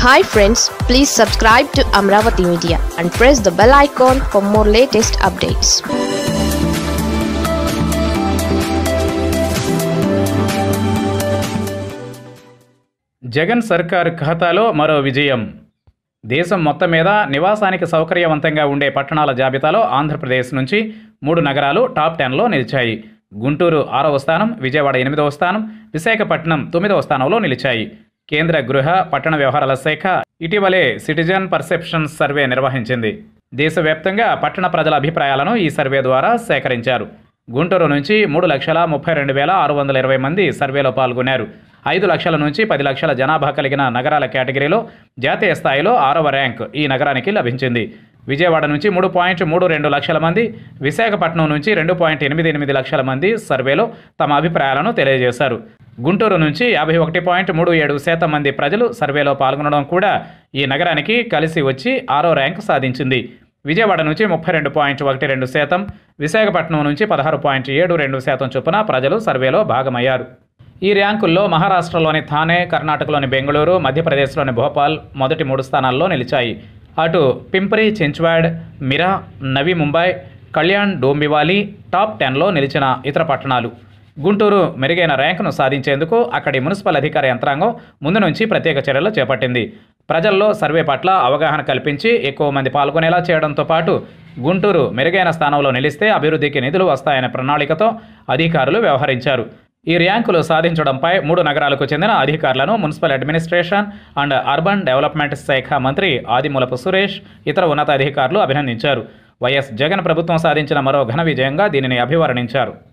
hi friends please subscribe to Amaravati media and press the bell icon for more latest updates Jagan సర్కార్ ఖాతాలో మరో విజయం దేశం మొత్తం మీద నివాసానికి సౌకర్యవంతంగా ఉండే పట్టణాల జాబితాలో ఆంధ్రప్రదేశ్ నుంచి మూడు నగరాలు టాప్ టెన్లో నిలిచాయి గుంటూరు ఆరవ స్థానం విజయవాడ ఎనిమిదవ స్థానం విశాఖపట్నం తొమ్మిదవ స్థానంలో నిలిచాయి కేంద్ర గృహ పట్టణ వ్యవహారాల శాఖ ఇటీవలే సిటిజన్ పర్సెప్షన్ సర్వే నిర్వహించింది దేశవ్యాప్తంగా పట్టణ ప్రజల అభిప్రాయాలను ఈ సర్వే ద్వారా సేకరించారు గుంటూరు నుంచి మూడు లక్షల ముప్పై రెండు వేల ఆరు వందల ఇరవై మంది సర్వేలో పాల్గొన్నారు ఐదు లక్షల నుంచి పది లక్షల జనాభా కలిగిన నగరాల కేటగిరీలో జాతీయ స్థాయిలో ఆరవ ర్యాంక్ ఈ నగరానికి లభించింది విజయవాడ నుంచి మూడు పాయింట్ మూడు రెండు లక్షల మంది విశాఖపట్నం నుంచి రెండు పాయింట్ ఎనిమిది ఎనిమిది లక్షల మంది సర్వేలో తమ అభిప్రాయాలను తెలియజేశారు గుంటూరు నుంచి యాభై ఒకటి పాయింట్ మూడు ఏడు శాతం మంది ప్రజలు సర్వేలో పాల్గొనడం కూడా ఈ నగరానికి కలిసి వచ్చి ఆరో ర్యాంకు సాధించింది విజయవాడ నుంచి ముప్పై రెండు పాయింట్ ఒకటి రెండు శాతం విశాఖపట్నం నుంచి పదహారు పాయింట్ ఏడు రెండు శాతం చొప్పున ప్రజలు సర్వేలో భాగమయ్యారు ఈ ర్యాంకుల్లో మహారాష్ట్రలోని థానే కర్ణాటకలోని బెంగళూరు మధ్యప్రదేశ్లోని భోపాల్ మొదటి మూడు స్థానాల్లో నిలిచాయి అటు పింపరి చెంచ్వాడ్ మిరా నవీ ముంబై కళ్యాణ్ డోంబివాలి టాప్ టెన్లో నిలిచిన ఇతర పట్టణాలు గుంటూరు మెరుగైన ర్యాంకును సాధించేందుకు అక్కడి మున్సిపల్ అధికార యంత్రాంగం ముందు నుంచి ప్రత్యేక చర్యలు చేపట్టింది ప్రజల్లో సర్వే పట్ల అవగాహన కల్పించి ఎక్కువ మంది పాల్గొనేలా చేయడంతో పాటు గుంటూరు మెరుగైన స్థానంలో నిలిస్తే అభివృద్ధికి నిధులు వస్తాయనే ప్రణాళికతో అధికారులు వ్యవహరించారు ఈ ర్యాంకులు సాధించడంపై మూడు నగరాలకు చెందిన అధికారులను municipal administration and urban development శాఖ మంత్రి ఆదిమూలపు సురేష్ ఇతర ఉన్నతాధికారులు అభినందించారు వైఎస్ జగన్ ప్రభుత్వం సాధించిన మరో ఘన విజయంగా దీనిని అభివర్ణించారు